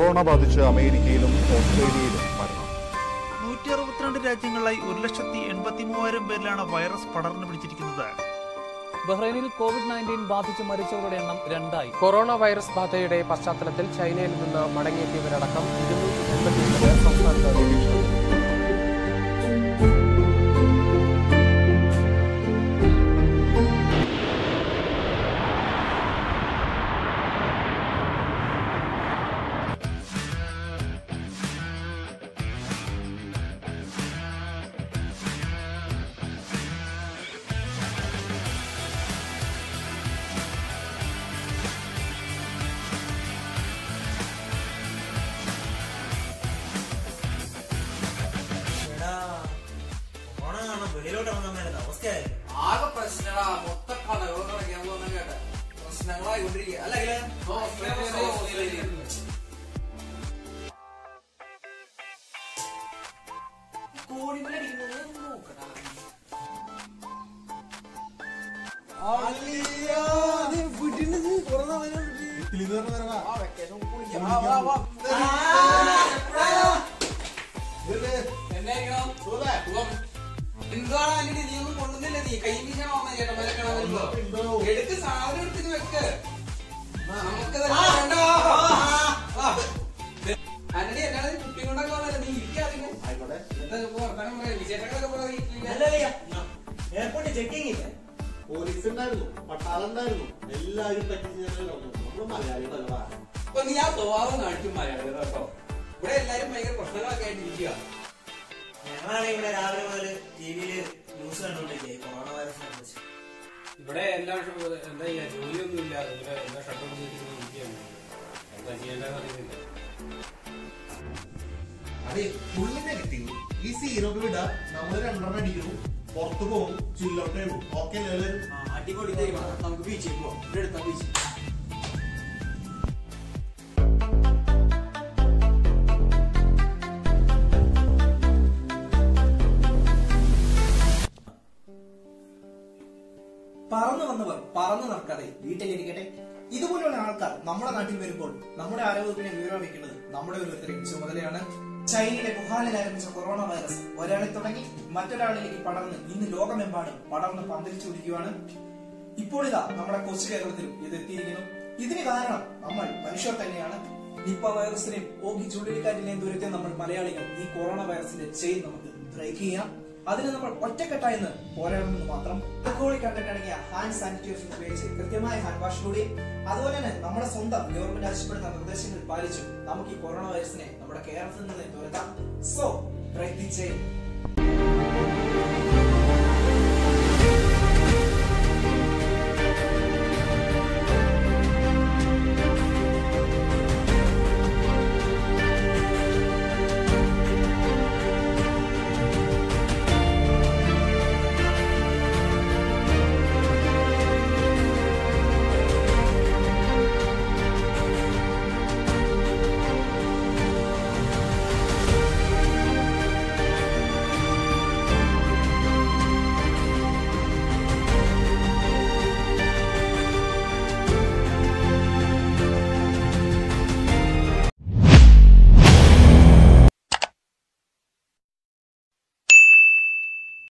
Corona ബാധിച്ച് അമേരിക്കയിലും ഓസ്ട്രേലിയയിലും മരണം നൂറ്റി അറുപത്തിരണ്ട് രാജ്യങ്ങളിലായി ഒരു ലക്ഷത്തി എൺപത്തി മൂവായിരം പേരിലാണ് വൈറസ് പടർന്നു പിടിച്ചിരിക്കുന്നത് ബഹ്റൈനിൽ കോവിഡ് നയൻറ്റീൻ ബാധിച്ച് മരിച്ചവരുടെ എണ്ണം രണ്ടായി കൊറോണ വൈറസ് ബാധയുടെ പശ്ചാത്തലത്തിൽ ചൈനയിൽ നിന്ന് മടങ്ങിയെത്തിയവരടക്കം ഇരുന്നൂറ്റി എൺപത്തിയെട്ട് പേർ സംസ്ഥാനത്ത് നിരീക്ഷണത്തിൽ എടാ, കൊറോണ കാരണം വെളിയിലോട്ട് ഇറങ്ങാൻ മേലാത്ത അവസ്ഥയായി. ആകെ പ്രശ്നങ്ങളാ മൊത്തം കടകളൊക്കെ അടയ്ക്കാൻ പോകുന്ന കേട്ടെ പ്രശ്നങ്ങളായിക്കൊണ്ടിരിക്കുക അല്ലെങ്കിൽ കോടിമലടിക്കുന്നത് നോക്കടാ ആ വെക്കേഷൻ കുളിക്കാം വാ വാ വാ എന്നായിരിക്കണം സുഖം എന്താണ് അതിന്റെ നീ ഒന്നും കൊണ്ടുവന്നില്ല നീ കൈ വീശാൻ വന്ന ചേട്ടന്മാരെ കാണാൻ വരുമ്പോ എടുക്ക് സാധനം എടുത്തിട്ട് വെക്ക് നമുക്ക് തന്നെ വേണ്ട. ആ. അന്നടി എന്നാണ് നീ കുട്ടി കൊണ്ടൊക്കെ വന്നല്ലേ നീ ഇരിക്കാതിരുന്നു എന്താ ഇപ്പൊ വർത്താനം പറയാ വിശേഷങ്ങളൊക്കെ പറയാ വീട്ടിലില്ല. അല്ലല്ലയ്യ, എയർപോർട്ടിൽ ചെക്കിംഗ് ഇല്ല പോലീസ് ഉണ്ടായിരുന്നു പട്ടാളം ഉണ്ടായിരുന്നു എല്ലാവരും പറ്റിച്ച് നമ്മള് മലയാളികളല്ല അപ്പൊ നീ ആ സ്വഭാവം കാണിക്കും മലയാളികൾ കേട്ടോ ഇവിടെ എല്ലാരും ഭയങ്കര പ്രശ്നങ്ങളൊക്കെ ആയിട്ടിരിക്കുക ഞങ്ങളാണ് ഇവിടെ രാവിലെ മുതൽ ടി വിയില് ന്യൂസ് കണ്ടുകൊണ്ടിരിക്കുക കൊറോണ വൈറസിനെ കുറിച്ച് ഇവിടെ എല്ലാം ഷ- എന്താ ചെയ്യാ ജോലിയൊന്നും ഇല്ല ഇവിടെ എല്ലാ ഷട്ടർ ഇരിക്കുകയാണ് എന്താ ചെയ്യേണ്ടതെന്ന് അറിയുന്നില്ല അതെ ഫുള്ള് നെഗറ്റീവ് ഈ സീറോക്ക് വിടാ നമ്മള് രണ്ടെണ്ണം അടിക്കുന്നു പുറത്തു പോകും ചില്ലോട്ടേ ഓക്കെ എല്ലാവരും ആ, അടിപൊളി തരുവാ നമുക്ക് ബീച്ചിൽ പോവാം ഇവിടെ എടുത്താ ബീച്ചിൽ പറന്നു വന്നവർ പറന്നു നടക്കാതെ വീട്ടിലിരിക്കട്ടെ ഇതുപോലെയുള്ള ആൾക്കാർ നമ്മുടെ നാട്ടിൽ വരുമ്പോൾ നമ്മുടെ ആരോഗ്യത്തിനെ വിവരം വയ്ക്കേണ്ടത് നമ്മുടെ ഓരോരുത്തരെയും ചുമതലയാണ് ചൈനയിലെ വുഹാനിൽ ആരംഭിച്ച കൊറോണ വൈറസ് ഒരാളിൽ തുടങ്ങി മറ്റൊരാളിലേക്ക് പടർന്ന് ഇന്ന് ലോകമെമ്പാടും പടർന്ന് പന്തലിച്ചു പിടിക്കുകയാണ് ഇപ്പോൾ ഇതാ നമ്മുടെ കൊച്ചു കേരളത്തിലും ഇത് എത്തിയിരിക്കുന്നു ഇതിന് കാരണം നമ്മൾ മനുഷ്യർ തന്നെയാണ് നിപ്പ വൈറസിനെയും ഓഗി ചുഴലിക്കാറ്റിനെയും ദുരിതം നമ്മൾ മലയാളികൾ ഈ കൊറോണ വൈറസിന്റെ ചെയിൻ നമുക്ക് ബ്രേക്ക് ചെയ്യാം അതിന് നമ്മൾ ഒറ്റക്കെട്ടായി നിന്ന് പോരാടണമെന്ന് മാത്രം ആൽക്കഹോളിക് കണ്ടന്റ് അടങ്ങിയ ഹാൻഡ് സാനിറ്റൈസർ ഉപയോഗിച്ച് കൃത്യമായ ഹാൻഡ് വാഷിലൂടെ അതുപോലെ തന്നെ നമ്മുടെ സ്വന്തം ഗവൺമെന്റ് ആവശ്യപ്പെടുന്ന നിർദ്ദേശങ്ങൾ പാലിച്ചു നമുക്ക് ഈ കൊറോണ വൈറസിനെ നമ്മുടെ കേരളത്തിൽ നിന്ന് തുരത്താം സോ ബ്രേക്ക് ദി ചെയിൻ